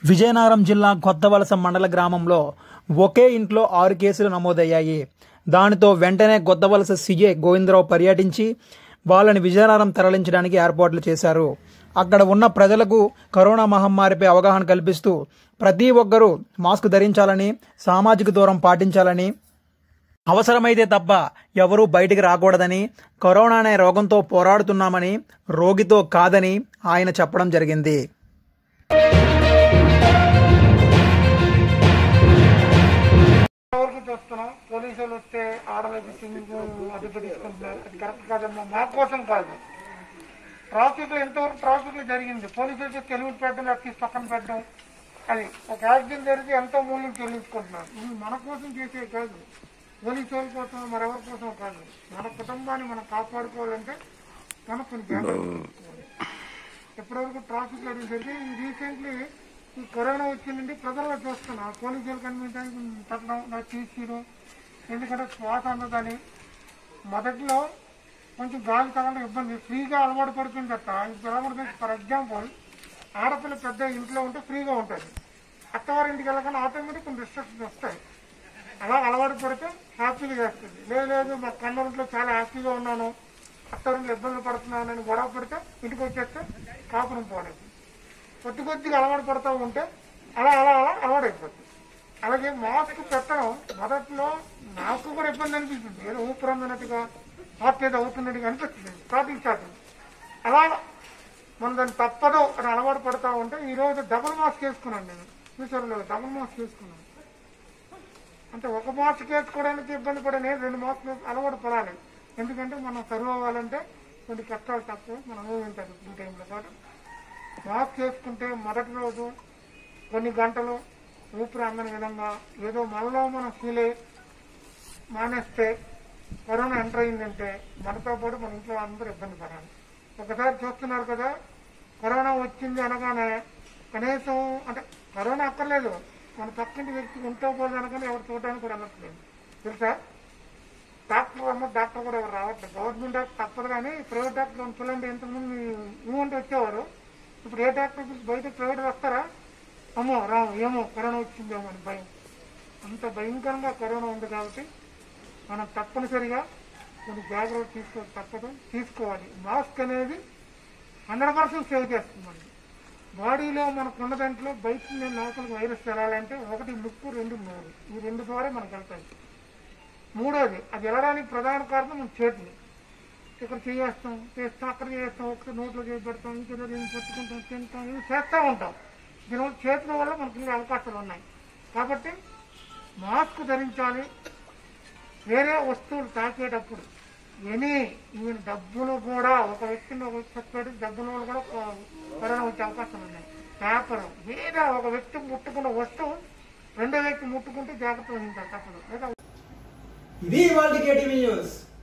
విజయనగరం జిల్లా కొత్తవలస మండల గ్రామంలో ఒకే ఇంట్లో ఆరు కేసులు నమోదయ్యాయి దానితో వెంటనే కొత్తవలస సీఏ గోవిందరావు పర్యటించి వాళ్ళని విజయనగరం తరలించడానికి ఏర్పాట్లు చేశారు అక్కడ ఉన్న ప్రజలకు కరోనా మహమ్మారిపై అవగాహన కల్పిస్తూ ప్రతి ఒక్కరూ మాస్క్ ధరించాలని సామాజిక దూరం పాటించాలని అవసరమైతే తప్ప ఎవరూ బయటికి రాకూడదని కరోనా అనే రోగంతో పోరాడుతున్నామని రోగితో కాదని ఆయన చెప్పడం జరిగింది వరకు చూస్తున్నాం పోలీసులు వస్తే ఆడవాళ్ళకి సింగింగ్ అది తీసుకుంటున్నారు అది కరెక్ట్ కాదమ్మా మా కోసం కాదు ట్రాఫిక్ ఎంతవరకు ట్రాఫిక్ జరిగింది పోలీసులకి తెలుగు పెట్టడం అది తీసి పక్కన పెట్టడం అది ఒక యాక్సిడెంట్ జరిగి ఎంతో మూల్యం చెల్లించుకుంటున్నారు ఇది మన కోసం చేసే కాదు పోలీసు వాళ్ళ కోసం మరెవరి కోసం కాదు మన కుటుంబాన్ని మనం కాపాడుకోవాలంటే మనకు కొన్ని జాగ్రత్తలు తీసుకోవాలి. ఎప్పటివరకు ట్రాఫిక్ లైట్ జరిగి రీసెంట్లీ ఈ కరోనా వచ్చిందండి ప్రజల్లో చూస్తున్నా పోలీసులు కనిపించడానికి తగ్గడం నాకు తీసిరు ఎందుకంటే శ్వాస అందదని మొదట్లో కొంచెం గాలి తగలడం ఇబ్బంది ఫ్రీగా అలవాటు పడుతుంది తప్ప ఇప్పుడు ఎలా పడుతుంది ఫర్ ఎగ్జాంపుల్ ఆడపిల్ల పెద్ద ఇంట్లో ఉంటే ఫ్రీగా ఉంటుంది అత్తవారింటికి వెళ్ళగానే ఆటోమేటిక్ కొన్ని రిస్ట్రిక్షన్స్ వస్తాయి అలా అలవాటు పడితే హ్యాపీగా చేస్తుంది లేదు లేదు మా కన్నూరులో చాలా హ్యాపీగా ఉన్నాను అత్తవారింట్లో ఇబ్బందులు పడుతున్నానని గొడవ పడితే ఇంటికి వచ్చేస్తే కాపురం పోలేదు కొద్ది కొద్దిగా అలవాటు పడతా ఉంటే అలా అలా అలా అలవాటు అయిపోతుంది అలాగే మాస్క్ పెట్టడం మొదట్లో నాకు కూడా ఇబ్బంది అనిపిస్తుంది ఏదో ఊపిరి అందనట్టుగా హార్ట్ ఏదో అవుతున్నట్టుగా అనిపిస్తుంది స్టార్టింగ్ స్టార్టింగ్ అలా మనం దాన్ని తప్పదు అని అలవాటు పడతా ఉంటే ఈ రోజు డబుల్ మాస్క్ వేసుకున్నాను నేను ఫ్యూచర్లో డబుల్ మాస్క్ వేసుకున్నాను అంటే ఒక మాస్క్ వేసుకోవడానికి ఇబ్బంది పడని రెండు మాస్క్ అలవాటు పడాలి ఎందుకంటే మనం సర్వ్ అవ్వాలంటే కొన్ని కష్టాలు తక్కువ మనం ఊహించాలి ఈ టైంలో పాటు మాస్క్ వేసుకుంటే మొదటి రోజు కొన్ని గంటలు ఊపిరి అందని విధంగా ఏదో మనలో మనం ఫీల్ అయ్యి మానేస్తే కరోనా ఎంటర్ అయిందంటే మనతో పాటు మన ఇంట్లో అందరూ ఇబ్బంది పడాలి ఒకసారి చూస్తున్నారు కదా కరోనా వచ్చింది అనగానే కనీసం అంటే కరోనా అక్కర్లేదు మన పక్కింటి వ్యక్తి ఇంట్లో పోదు అనగానే ఎవరు చూడడానికి కూడా వెళ్ళట్లేదు తెలుసా డాక్టర్ అమ్మ డాక్టర్ కూడా ఎవరు రావట్లేదు గవర్నమెంట్ డాక్టర్ తప్పదు కానీ ప్రైవేట్ డాక్టర్ పిల్లలు ఎంతమంది ఇవ్వంటే వచ్చేవారు ఇప్పుడు ఏ డాక్టర్ పిలిచి బయట ప్రైవేట్ వస్తారా అమ్మో రాము ఏమో కరోనా వచ్చిందేమో అని భయం అంత భయంకరంగా కరోనా ఉంది కాబట్టి మనం తప్పనిసరిగా కొన్ని జాగ్రత్తలు తీసుకో తప్పదు తీసుకోవాలి మాస్క్ అనేది హండ్రెడ్ పర్సెంట్ సేవ్ చేస్తుందండి బాడీలో మనకు ఉన్న దాంట్లో బయట నుండి లోపలికి వైరస్ వెళ్ళాలంటే ఒకటి ముక్కు రెండు నోరు ఈ రెండు ద్వారా మనకు వెళ్తాయి మూడోది అది వెళ్ళడానికి ప్రధాన కారణం మన చేతులు ఇక్కడ చేస్తాం చేస్తాం అక్కడ చేస్తాం ఒకసారి నోట్లో చేసి పెడతాం ఇంకేదో దీన్ని పట్టుకుంటాం తింటాం ఇవి చేస్తూ ఉంటాం దీనివల్ల చేతుల వల్ల మనకు ఇన్ని అవకాశాలు ఉన్నాయి కాబట్టి మాస్క్ ధరించాలి వేరే వస్తువులు తాకేటప్పుడు ఎనీ ఈవెన్ డబ్బులు కూడా ఒక వ్యక్తిని ఒక వ్యక్తి చెప్పాడు డబ్బుల వల్ల కూడా కొ- కరోనా వచ్చే అవకాశాలు ఉన్నాయి పేపర్ ఏదో ఒక వ్యక్తి ముట్టుకున్న వస్తువు రెండో వ్యక్తి ముట్టుకుంటే జాగ్రత్త వహించాలి తప్పదు లేదా ఇది వాళ్ళ కేటీవీ న్యూస్